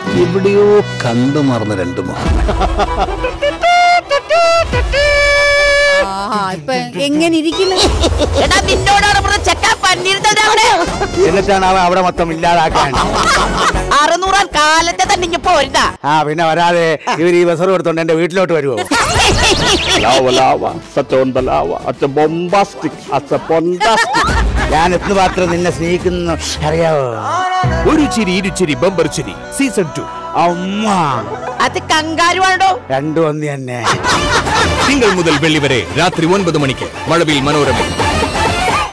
എവിടെയോ കണ്ടു മറന്ന രണ്ടു മുഖം ആഹാ ഇപ്പൊ എങ്ങനെ ഇരിക്കുന്നു എടാ നിന്നോടാണ് പറഞ്ഞ ചെക്കാൻ പന്നിരുന്നത് അവിടെ എന്നിട്ടാണ് അവൻ അവിടെ മൊത്തം ഇല്ലാതാക്കാൻ അറുന്നൂറാൽ കാലത്തെ തന്നെ ഇങ്ങ പോരുതാ ആ പിന്നെ വരാതെ ഇവർ ഈ ബസർ കൊടുത്തോണ്ട് എന്റെ വീട്ടിലോട്ട് വരുമോ Lava, lava, such on the lava, it's a bombastic, it's a bombastic. ഞാൻ എത്ര മാത്രം നിന്നെ സ്നേഹിക്കുന്നു അറിയാവോ ഒരു ചിരി ഇരുചിരി ബമ്പർ ചിരി സീസൺ ടു അമ്മ അത് കങ്കാരുവാണോ രണ്ടു ഒന്ന് തന്നെ തിങ്കൾ മുതൽ വെള്ളി വരെ രാത്രി ഒൻപത് മണിക്ക് മഴവിൽ മനോരമ